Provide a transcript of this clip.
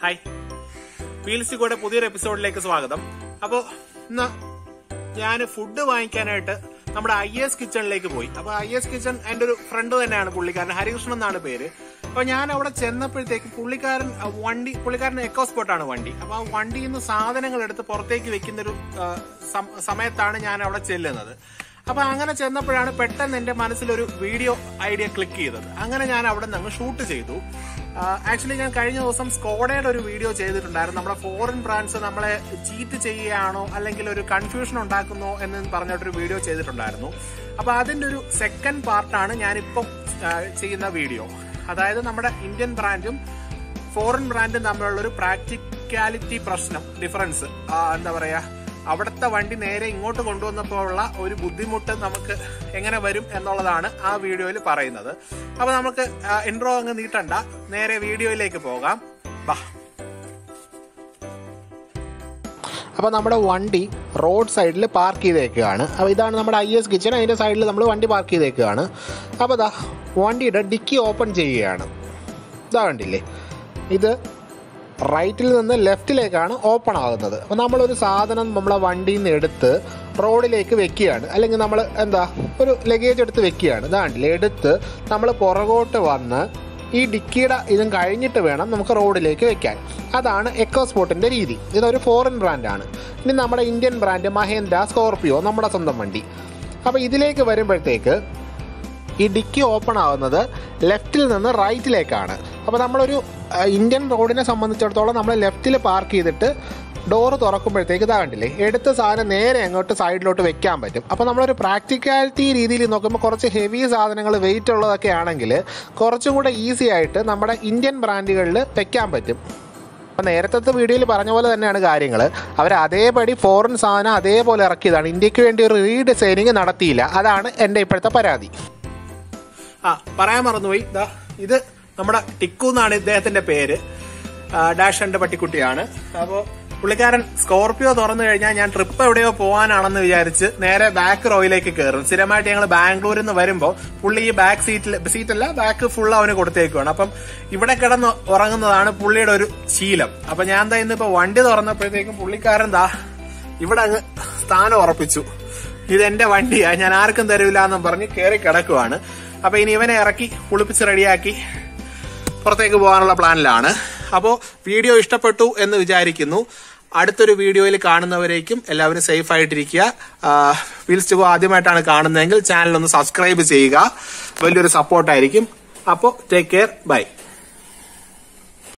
hi wheels കൂടെ പുതിയൊരു എപ്പിസോഡിലേക്ക് സ്വാഗതം അപ്പോ ഇന്ന് ഞാൻ ഫുഡ് വാങ്ങിക്കാനായിട്ട് നമ്മുടെ ഐ എസ് കിച്ചണിലേക്ക് പോയി അപ്പൊ ഐ എസ് കിച്ചൺ എന്റെ ഒരു ഫ്രണ്ട് തന്നെയാണ് പുള്ളിക്കാരൻ ഹരികൃഷ്ണൻ എന്നാണ് പേര് അപ്പൊ ഞാൻ അവിടെ ചെന്നപ്പോഴത്തേക്ക് പുള്ളിക്കാരൻ ആ, വണ്ടി പുള്ളിക്കാരൻ എക്കോ സ്പോട്ടാണ് വണ്ടി അപ്പൊ ആ വണ്ടിയിൽ നിന്ന് സാധനങ്ങൾ എടുത്ത് പുറത്തേക്ക് വെക്കുന്ന ഒരു ആ, സം- സമയത്താണ് ഞാൻ അവിടെ ചെല്ലുന്നത് അപ്പൊ അങ്ങനെ ചെന്നപ്പോഴാണ് പെട്ടെന്ന് എന്റെ മനസ്സിലൊരു വീഡിയോ ഐഡിയ ക്ലിക്ക് ചെയ്തത് അങ്ങനെ ഞാൻ അവിടെ നിന്ന് ഷൂട്ട് ചെയ്തു ആക്ച്വലി ഞാൻ കഴിഞ്ഞ ദിവസം സ്കോഡയുടെ ഒരു വീഡിയോ ചെയ്തിട്ടുണ്ടായിരുന്നു നമ്മുടെ ഫോറിൻ ബ്രാൻഡ്സ് നമ്മളെ ചീറ്റ് ചെയ്യുകയാണോ അല്ലെങ്കിൽ ഒരു കൺഫ്യൂഷൻ ഉണ്ടാക്കുന്നോ എന്ന് പറഞ്ഞിട്ടൊരു വീഡിയോ ചെയ്തിട്ടുണ്ടായിരുന്നു അപ്പൊ അതിന്റെ ഒരു സെക്കൻഡ് പാർട്ടാണ് ഞാനിപ്പം ആ, ചെയ്യുന്ന വീഡിയോ അതായത് നമ്മുടെ ഇന്ത്യൻ ബ്രാൻഡും ഫോറിൻ ബ്രാൻഡും തമ്മിലുള്ള ഒരു പ്രാക്ടിക്കാലിറ്റി പ്രശ്നം ഡിഫറൻസ് എന്താ പറയാ അവിടുത്തെ വണ്ടി നേരെ ഇങ്ങോട്ട് കൊണ്ടുവന്നപ്പോൾ ഉള്ള ഒരു ബുദ്ധിമുട്ട് നമുക്ക് എങ്ങനെ വരും എന്നുള്ളതാണ് ആ വീഡിയോയിൽ പറയുന്നത് അപ്പൊ നമുക്ക് ഇൻട്രോ അങ്ങ് നീട്ടണ്ട നേരെ വീഡിയോയിലേക്ക് പോകാം ബാ അപ്പോൾ നമ്മുടെ വണ്ടി റോഡ് സൈഡിൽ പാർക്ക് ചെയ്തേക്കുകയാണ് അപ്പോൾ ഇതാണ് നമ്മുടെ ഐ എസ് കിച്ചൺ അതിൻ്റെ സൈഡിൽ നമ്മൾ വണ്ടി പാർക്ക് ചെയ്തേക്കുകയാണ് അപ്പോൾ ഇതാ വണ്ടിയുടെ ഡിക്കി ഓപ്പൺ ചെയ്യുകയാണ് ഇതാ കണ്ടില്ലേ ഇത് റൈറ്റിൽ നിന്ന് ലെഫ്റ്റിലേക്കാണ് ഓപ്പൺ ആകുന്നത് അപ്പോൾ നമ്മളൊരു സാധനം നമ്മളെ വണ്ടിയിൽ നിന്ന് എടുത്ത് റോഡിലേക്ക് വെക്കുകയാണ് അല്ലെങ്കിൽ നമ്മൾ എന്താ ഒരു ലഗേജ് എടുത്ത് വെക്കുകയാണ് ഇതാ കണ്ടില്ലേ എടുത്ത് നമ്മൾ പുറകോട്ട് വന്ന് ഈ ഡിക്കിയുടെ ഇതും കഴിഞ്ഞിട്ട് വേണം നമുക്ക് റോഡിലേക്ക് വെക്കാൻ അതാണ് എക്കോ സ്പോർട്ടിൻ്റെ രീതി ഇതൊരു ഫോറിൻ ബ്രാൻഡാണ് ഇനി നമ്മുടെ ഇന്ത്യൻ ബ്രാൻഡ് മഹേന്ദ്ര സ്കോർപിയോ നമ്മുടെ സ്വന്തം വണ്ടി അപ്പോൾ ഇതിലേക്ക് വരുമ്പോഴത്തേക്ക് ഈ ഡിക്കി ഓപ്പൺ ആവുന്നത് ലെഫ്റ്റിൽ നിന്ന് റൈറ്റിലേക്കാണ് അപ്പോൾ നമ്മളൊരു ആ, ഇന്ത്യൻ റോഡിനെ സംബന്ധിച്ചിടത്തോളം നമ്മൾ ലെഫ്റ്റിൽ പാർക്ക് ചെയ്തിട്ട് ഡോറ് തുറക്കുമ്പോഴത്തേക്ക് ഇതാ കണ്ടില്ലേ എടുത്ത സാധനം നേരെ അങ്ങോട്ട് സൈഡിലോട്ട് വെക്കാൻ പറ്റും അപ്പോൾ നമ്മളൊരു പ്രാക്ടിക്കാലിറ്റി രീതിയിൽ നോക്കുമ്പോൾ കുറച്ച് ഹെവി സാധനങ്ങൾ വെയിറ്റ് ഉള്ളതൊക്കെ ആണെങ്കിൽ കുറച്ചും കൂടെ ഈസി ആയിട്ട് നമ്മുടെ ഇന്ത്യൻ ബ്രാൻഡുകളിൽ വെക്കാൻ പറ്റും അപ്പം നേരത്തെ വീഡിയോയിൽ പറഞ്ഞ പോലെ തന്നെയാണ് കാര്യങ്ങൾ അവർ അതേപടി ഫോറിൻ സാധനം അതേപോലെ ഇറക്കിയതാണ് ഇന്ത്യക്ക് വേണ്ടി ഒരു റീഡിസൈനിങ് നടത്തിയില്ല അതാണ് എൻ്റെ ഇപ്പോഴത്തെ പരാതി ആ പറയാൻ മറന്നുപോയി ദാ ഇത് നമ്മുടെ ടിക്കു എന്നാണ് ഇദ്ദേഹത്തിന്റെ പേര് ആ, ഡാഷ് എന്റെ പട്ടിക്കുട്ടിയാണ് അപ്പോ പുള്ളിക്കാരൻ സ്കോർപിയോ തുറന്നു കഴിഞ്ഞാൽ ഞാൻ ട്രിപ്പ് എവിടെയോ പോകാനാണെന്ന് വിചാരിച്ച് നേരെ ബാക്ക് റോയിലേക്ക് കയറും സ്ഥിരമായിട്ട് ഞങ്ങൾ ബാംഗ്ലൂരിൽ നിന്ന് വരുമ്പോൾ പുള്ളി ഈ ബാക്ക് സീറ്റിൽ സീറ്റല്ല ബാക്ക് ഫുൾ അവന് കൊടുത്തേക്കുവാണ് അപ്പം ഇവിടെ കിടന്ന് ഉറങ്ങുന്നതാണ് പുള്ളിയുടെ ഒരു ശീലം അപ്പൊ ഞാൻ ദാ ഇന്നിപ്പോ വണ്ടി തുറന്നപ്പോഴത്തേക്കും പുള്ളിക്കാരൻ ദാ ഇവിടെ അങ്ങ് സ്ഥാനം ഉറപ്പിച്ചു ഇത് എന്റെ വണ്ടിയാ ഞാൻ ആർക്കും തരൂല എന്നും പറഞ്ഞ് കയറി കിടക്കുവാണ് അപ്പൊ ഇനി ഇവനെ ഇറക്കി കുളിപ്പിച്ച് റെഡിയാക്കി പുറത്തേക്ക് പോകാനുള്ള പ്ലാനിലാണ് അപ്പോൾ വീഡിയോ ഇഷ്ടപ്പെട്ടു എന്ന് വിചാരിക്കുന്നു അടുത്തൊരു വീഡിയോയിൽ കാണുന്നവരേക്കും എല്ലാവരും സേഫ് ആയിട്ടിരിക്കുക വീൽസ് ടു ഗോ ആദ്യമായിട്ടാണ് കാണുന്നതെങ്കിൽ ചാനൽ ഒന്ന് സബ്സ്ക്രൈബ് ചെയ്യുക വലിയൊരു സപ്പോർട്ടായിരിക്കും അപ്പോൾ ടേക്ക് കെയർ ബൈ